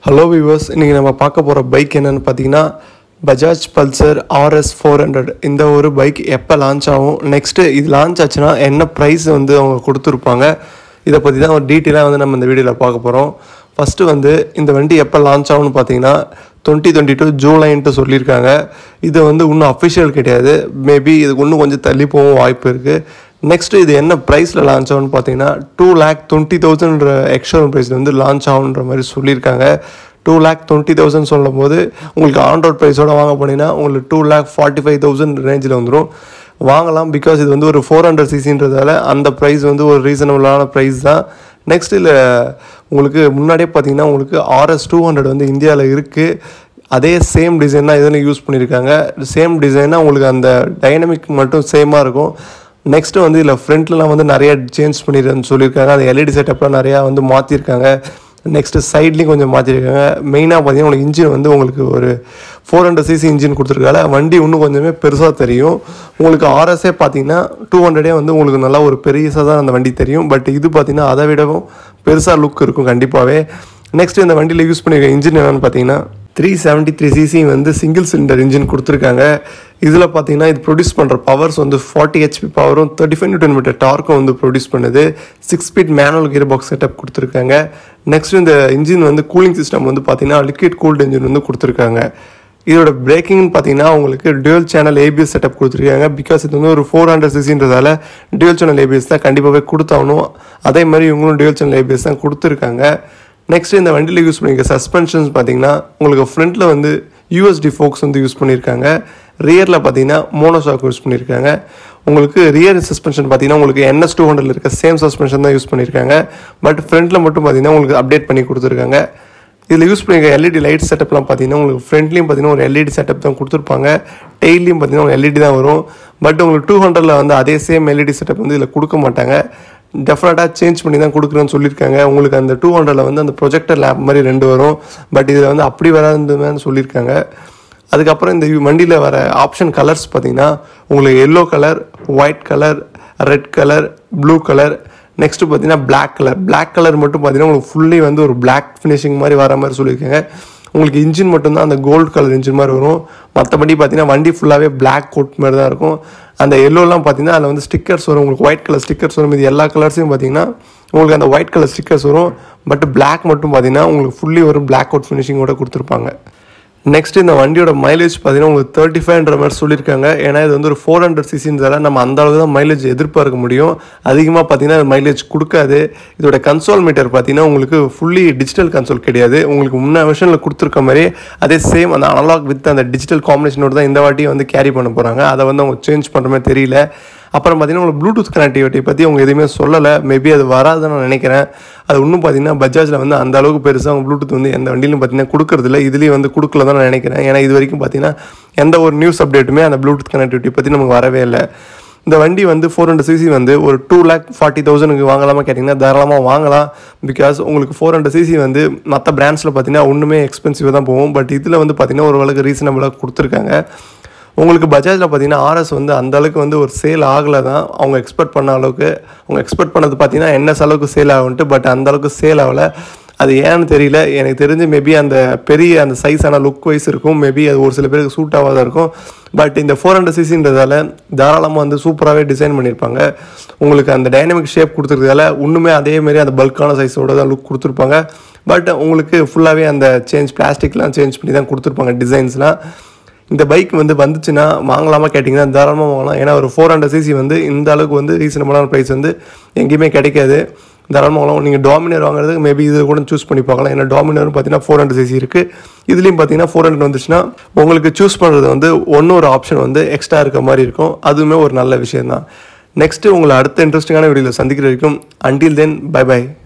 hello viewers இன்றைக்கி நம்ம பார்க்க போகிற பைக் என்னென்னு பார்த்தீங்கன்னா Bajaj Pulsar RS four hundred இந்த ஒரு பைக் எப்போ லான்ச் ஆகும் நெக்ஸ்ட்டு இது லான்ச் ஆச்சுன்னா என்ன ப்ரைஸ் வந்து அவங்க கொடுத்துருப்பாங்க இதை பற்றி தான் ஒரு டீட்டெயிலாக வந்து நம்ம இந்த வீடியோவில் பார்க்க போகிறோம் ஃபஸ்ட்டு வந்து இந்த வண்டி எப்போ லான்ச் ஆகும்னு பார்த்தீங்கன்னா டுவெண்ட்டி டுவெண்ட்டி டூ ஜூலைன்ட்டு சொல்லியிருக்காங்க இது வந்து இன்னும் அஃபிஷியல் கிடையாது மேபி இதுக்கு இன்னும் கொஞ்சம் தள்ளி போகவும் வாய்ப்பு இருக்குது நெக்ஸ்ட் இது என்ன ப்ரைஸில் லான்ச் ஆகும்னு பார்த்தீங்கன்னா டூ லேக் டுவெண்ட்டி தௌசண்ட்ற எக்ஸ்டர்னல் ப்ரைஸில் வந்து லான்ச் ஆகுன்ற மாதிரி சொல்லியிருக்காங்க டூ லேக் டுவெண்ட்டி தௌசண்ட் சொல்லும் போது உங்களுக்கு ஆண்ட்ராய்ட் ப்ரைஸோட வாங்க போனீங்கன்னா உங்களுக்கு two lakh forty five thousand ரேஞ்சில் வந்துடும் வாங்கலாம் பிகாஸ் இது வந்து ஒரு ஃபோர் ஹண்ட்ரட் சிசின்றதால அந்த ப்ரைஸ் வந்து ஒரு ரீசனபிளான ப்ரைஸ் தான் நெக்ஸ்ட் இதில் உங்களுக்கு முன்னாடியே பார்த்தீங்கன்னா உங்களுக்கு ஆர்எஸ் டூ ஹண்ட்ரட் வந்து இந்தியாவில் இருக்குது அதே சேம் டிசைன் தான் இதில் யூஸ் பண்ணியிருக்காங்க சேம் டிசைனாக உங்களுக்கு அந்த டைனமிக் மட்டும் சேமாக இருக்கும் நெக்ஸ்ட்டு வந்து இதில் ஃப்ரண்ட்லலாம் வந்து நிறைய சேஞ்ச் பண்ணிடுறேன்னு சொல்லியிருக்காங்க அந்த எல்இடி செட்டப்லாம் நிறையா வந்து மாற்றிருக்காங்க நெக்ஸ்ட்டு சைட்லேயும் கொஞ்சம் மாற்றிருக்காங்க மெயினாக பார்த்தீங்கன்னா உங்களுக்கு இன்ஜின் வந்து உங்களுக்கு ஒரு ஃபோர் ஹண்ட்ரட் சிசி இன்ஜின் கொடுத்துருக்காங்க வண்டி இன்னும் கொஞ்சமே பெருசாக தெரியும் உங்களுக்கு ஆர்எஸ்ஏ பார்த்தீங்கன்னா டூ ஹண்ட்ரடே வந்து உங்களுக்கு நல்லா ஒரு பெருசாக தான் அந்த வண்டி தெரியும் பட் இது பார்த்தீங்கன்னா அதை விடவும் பெருசாக லுக் இருக்கும் கண்டிப்பாகவே நெக்ஸ்ட் இந்த வண்டியில் யூஸ் பண்ணியிருக்க இன்ஜின் என்னென்னு பார்த்தீங்கன்னா த்ரீ செவன்ட்டி த்ரீ சிசி வந்து சிங்கிள் சிலிண்டர் இன்ஜின் கொடுத்துருக்காங்க இதில் பார்த்தீங்கன்னா இது ப்ரொடியூஸ் பண்ணுற பவர்ஸ் வந்து ஃபார்ட்டி ஹெச்பி பவரும் தேர்ட்டி ஃபைவ் நியூட்டன் மீட்டர் டார்க்கும் வந்து ப்ரொடியூஸ் பண்ணுது six speed manual gear box setup கொடுத்துருக்காங்க நெக்ஸ்ட் இந்த இன்ஜின் வந்து கூலிங் சிஸ்டம் வந்து பார்த்தீங்கன்னா லிக்விட் கூல்டு இன்ஜின் வந்து கொடுத்துருக்காங்க இதோட பிரேக்கிங்னு பார்த்தீங்கன்னா உங்களுக்கு டியூல் சேனல் ஏபிஎஸ் செட்டப் கொடுத்துருக்காங்க பிகாஸ் இது வந்து ஒரு ஃபோர் ஹண்ட்ரட் சிசின்றதால டியூல் சேனல் ஏபிஎஸ் தான் கண்டிப்பாகவே கொடுத்தாகணும் அதே மாதிரி இவங்களும் டியூல் சேனல் ஏபிஎஸ் தான் கொடுத்துருக்காங்க நெக்ஸ்ட் இந்த வண்டியில் யூஸ் பண்ணியிருக்க சஸ்பென்ஷன்ஸ் பார்த்தீங்கன்னா உங்களுக்கு ஃப்ரண்ட்டில் வந்து யூஎஸ்டி ஃபோக்ஸ் வந்து யூஸ் பண்ணியிருக்காங்க ரியரில் பார்த்தீங்கன்னா மோனோசாக் யூஸ் பண்ணியிருக்காங்க உங்களுக்கு ரியர் சஸ்பென்ஷன் பார்த்தீங்கன்னா உங்களுக்கு என்எஸ் டூ ஹண்ட்ரட்ல இருக்க சேம் சஸ்பென்ஷன் தான் யூஸ் பண்ணியிருக்காங்க பட் ஃப்ரண்ட்டில் மட்டும் பார்த்தீங்கன்னா உங்களுக்கு அப்டேட் பண்ணி கொடுத்துருக்காங்க இதில் யூஸ் பண்ணியிருக்க எல்இடி லைட் செட்டப்லாம் பார்த்தீங்கன்னா உங்களுக்கு ஃப்ரண்ட்லேயும் பார்த்தீங்கன்னா ஒரு எல்இடி செட்டப் தான் கொடுத்துருப்பாங்க டெய்லியும் பார்த்தீங்கன்னா ஒரு எல்இடி தான் வரும் பட் உங்களுக்கு டூ ஹண்ட்ரடில் வந்து அதே சேம் எல்இடி செட்டப் வந்து இதில் கொடுக்க மாட்டாங்க டெஃபினட்டாக சேஞ்ச் பண்ணி தான் கொடுக்குறேன்னு சொல்லியிருக்காங்க உங்களுக்கு அந்த டூ ஹண்ட்ரடில் வந்து அந்த ப்ரொஜெக்டர் லேப் மாதிரி ரெண்டு வரும் பட் இதில் வந்து அப்படி வராதுன்னு சொல்லியிருக்காங்க அதுக்கப்புறம் இந்த வண்டியில் வர ஆப்ஷன் கலர்ஸ் பார்த்தீங்கன்னா உங்களுக்கு yellow colour white colour red colour blue colour next பார்த்தீங்கன்னா பிளாக் கலர் பிளாக் கலர் மட்டும் பார்த்தீங்கன்னா உங்களுக்கு ஃபுல்லி வந்து ஒரு பிளாக் ஃபினிஷிங் மாதிரி வர மாதிரி சொல்லியிருக்காங்க உங்களுக்கு இன்ஜின் மட்டும்தான் அந்த கோல்டு கலர் இன்ஜின் மாதிரி வரும் மற்றபடி பார்த்தீங்கன்னா வண்டி ஃபுல்லாகவே பிளாக் கோட் மாதிரி தான் இருக்கும் அந்த எல்லோலாம் பார்த்தீங்கன்னா அதில் வந்து ஸ்டிக்கர்ஸ் வரும் உங்களுக்கு ஒயிட் கலர் ஸ்டிக்கர்ஸ் வரும் இது எல்லா கலர்ஸையும் பார்த்தீங்கன்னா உங்களுக்கு அந்த ஒயிட் கலர் ஸ்டிக்கர்ஸ் வரும் பட் பிளாக் மட்டும் பார்த்தீங்கன்னா உங்களுக்கு ஃபுல்லி ஒரு பிளாக் அவுட் ஃபினிஷிங்கோட கொடுத்துருப்பாங்க நெக்ஸ்ட் இந்த வண்டியோட மைலேஜ் பார்த்தீங்கன்னா உங்களுக்கு தேர்ட்டி ஃபைவ்ன்ற மாதிரி சொல்லியிருக்காங்க ஏன்னா இது வந்து ஒரு ஃபோர் ஹண்ட்ரட் சிசின்றதால நம்ம அந்த அளவுக்கு தான் மைலேஜ் எதிர்பார்க்க முடியும் அதிகமாக பார்த்தீங்கன்னா மைலேஜ் கொடுக்காது இதோட கன்சோல் மீட்டர் பார்த்தீங்கன்னா உங்களுக்கு ஃபுல்லி டிஜிட்டல் கன்சோல் கிடையாது உங்களுக்கு முன்ன விஷனில் கொடுத்துருக்க மாதிரி அதே சேம் அந்த அனலாக் வித் அந்த டிஜிட்டல் காம்பினேஷனோட தான் இந்த வாட்டியும் வந்து கேரி பண்ண போகிறாங்க அதை வந்து அவங்க சேஞ்ச் பண்ணுற மாதிரி தெரியல அப்புறம் பார்த்தீங்கன்னா உங்களுக்கு ப்ளூடூத் கனெக்டிவிட்டி பற்றி அவங்க எதுவுமே சொல்லலை மேபி அது வராதுன்னு நான் நினைக்கிறேன் அது இன்னும் பார்த்தீங்கன்னா பஜாஜில் வந்து அந்த அளவுக்கு பெருசாக அவங்க ப்ளூடூத் வந்து எந்த வண்டியிலும் பார்த்தீங்கன்னா கொடுக்கறதில்ல இதுலேயும் வந்து கொடுக்கல தான் நான் நினைக்கிறேன் ஏன்னா இது வரைக்கும் பார்த்தீங்கன்னா எந்த ஒரு நியூஸ் அப்டேட்டுமே அந்த ப்ளூடூத் கனெக்டிவிட்டி பற்றி நமக்கு வரவே இல்லை இந்த வண்டி வந்து ஃபோர் ஹண்ட்ரட் சிசி வந்து ஒரு டூ லேக் ஃபார்ட்டி தௌசண்ட்க்கு வாங்கலாமா கேட்டிங்கன்னா தாராளமாக வாங்கலாம் பிகாஸ் உங்களுக்கு ஃபோர் ஹண்ட்ரட் சிசி வந்து மற்ற பிராண்ட்ஸில் பார்த்தீங்கன்னா ஒன்றுமே எக்ஸ்பென்சிவாக தான் போகும் பட் இதில் வந்து பார்த்தீங்கன்னா ஓரளவுக்கு ரீசனபிளாக கொடுத்துருக்காங்க உங்களுக்கு பஜாஜில் பார்த்தீங்கன்னா ஆர்எஸ் வந்து அந்த அளவுக்கு வந்து ஒரு சேல் ஆகலை தான் அவங்க எக்ஸ்பெக்ட் பண்ண அளவுக்கு அவங்க எக்ஸ்பெக்ட் பண்ணது பார்த்தீங்கன்னா என்ன அளவுக்கு சேல் ஆகுன்ட்டு பட் அந்த அளவுக்கு சேல் ஆகலை அது ஏன்னு தெரியல எனக்கு தெரிஞ்சு மேபி அந்த பெரிய அந்த சைஸான லுக் வைஸ் இருக்கும் மேபி அது ஒரு சில பேருக்கு சூட் ஆகாத இருக்கும் பட் இந்த ஃபோர் ஹண்ட்ரட் சிசின்றதால தாராளமாக வந்து சூப்பராகவே டிசைன் பண்ணியிருப்பாங்க உங்களுக்கு அந்த டைனமிக் ஷேப் கொடுத்துருக்கதால இன்னுமே அதேமாரி அந்த பல்கான சைஸோட தான் லுக் கொடுத்துருப்பாங்க பட் உங்களுக்கு ஃபுல்லாகவே அந்த சேஞ்ச் பிளாஸ்டிக்லாம் சேஞ்ச் பண்ணி தான் கொடுத்துருப்பாங்க டிசைன்ஸ்லாம் இந்த பைக் வந்து வந்துச்சுன்னா வாங்கலாமா கேட்டிங்கன்னா தாராளமாக வாங்கலாம் ஏன்னா ஒரு ஃபோர் ஹண்ட்ரட் சிசி வந்து இந்த அளவுக்கு வந்து ரீசனபிளான ப்ரைஸ் வந்து எங்கேயுமே கிடைக்காது தாராளமாக வாங்கலாம் நீங்கள் டாமினர் வாங்குறதுக்கு மேபி இது கூட சூஸ் பண்ணி பார்க்கலாம் ஏன்னா டாமினரும் பார்த்தீங்கன்னா ஃபோர் ஹண்ட்ரட் சிசி இருக்குது இதுலேயும் பார்த்தீங்கன்னா ஃபோர் ஹண்ட்ரட் வந்துச்சுன்னா உங்களுக்கு சூஸ் பண்ணுறது வந்து ஒன்று ஒரு ஆப்ஷன் வந்து எக்ஸ்ட்ரா இருக்க மாதிரி இருக்கும் அதுவுமே ஒரு நல்ல விஷயம் தான் நெக்ஸ்ட்டு உங்களை அடுத்த இன்ட்ரெஸ்டிங்கான வீடியோவில் சந்திக்கிற வரைக்கும் அன்டில் தென் பை பை